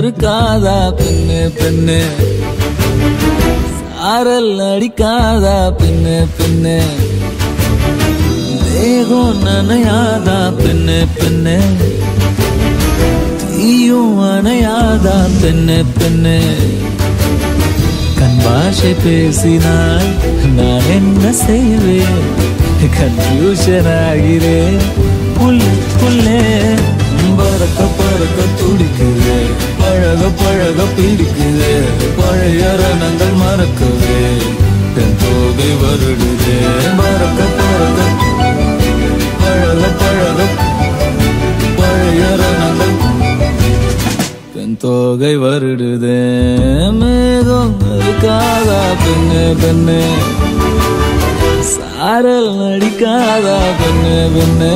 இருக்காதா பெண்ணு பெண்ணு சாரல் அடிக்காதா பெண்ணு பெண்ணு தேகம் நனையாதா பெண்ணு பெண்ணு தீயும் அணையாதா பெண்ணு பெண்ணு கண் பாஷை பேசினால் நான் என்ன செய்வேன் கன்ஃபியூஷன் ஆகிறேன் புல்லு புல்லே பறக்க பறக்க துடிக்குது பழக பழக பிடிக்குது பழைய ரணங்கள் மறக்குது தென் தோகை வருடுது பறக்க பறக்க பழக பழக பழைய ரணங்கள் பெண் தோகை வருடுதே மேகம் இருக்காதா பெண்ணு பெண்ணு சாரல் அடிக்காதா பெண்ணு பெண்ணு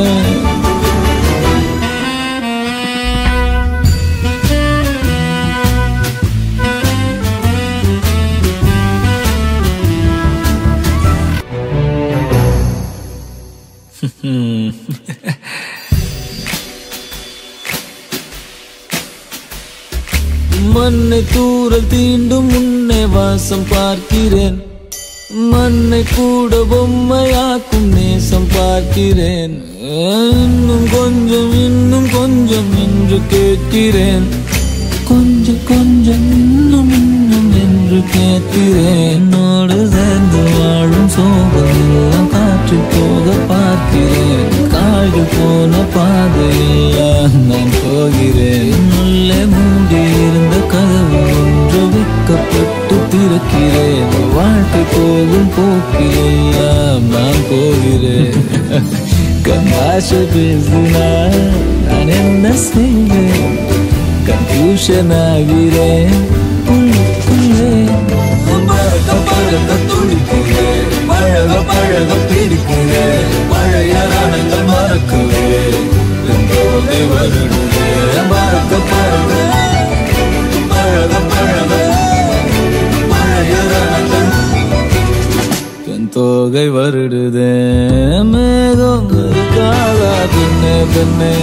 மண்ணை தூரல் தீண்டும் முன்னே வாசம் பார்க்கிறேன் மண்ணை கூட பொம்மையாக்கும் நேசம் பார்க்கிறேன் இன்னும் கொஞ்சம் இன்னும் கொஞ்சம் என்று கேட்கிறேன் கொஞ்சம் கொஞ்சம் இன்னும் இன்னும் என்று கேட்கிறேன் என்னோடு சேர்ந்து வாழும் சோகம் எல்லாம் காற்று போக பார்க்கிறேன் காய்கள் போன பாதையெல்லாம் நான் போகிறேன் உள்ளே மூடி இருந்த கதவு ஒன்று விற்கப்பட்டு திறக்கிறேன் வாழ்க்கை போகும் போக்கிலெல்லாம் நான் போகிறேன் கண்ணாச பேசினால் நான் என்ன செய்வேன் கன்ஃபியூஷன் ஆகிறேன் உள்ளுக்குள்ளே பறக்க பறக்க துடிக்கிறேன் பழக பழக பிடிக்கிறேன் பழைய ரணங்கள் மறக்கவே போதை வருடுதே பறக்க பறக்க பழக பழக பழைய ரணங்கள் பெண் தோகை வருடுதே மேகம் இருக்காதா பெண்ணே பெண்ணே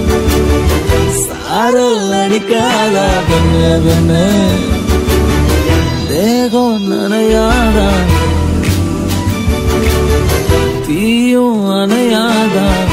சாரல் அடிக்காதா பெண்ணே பெண்ணே தேகம் நனையாதா தீயும் அணையாதா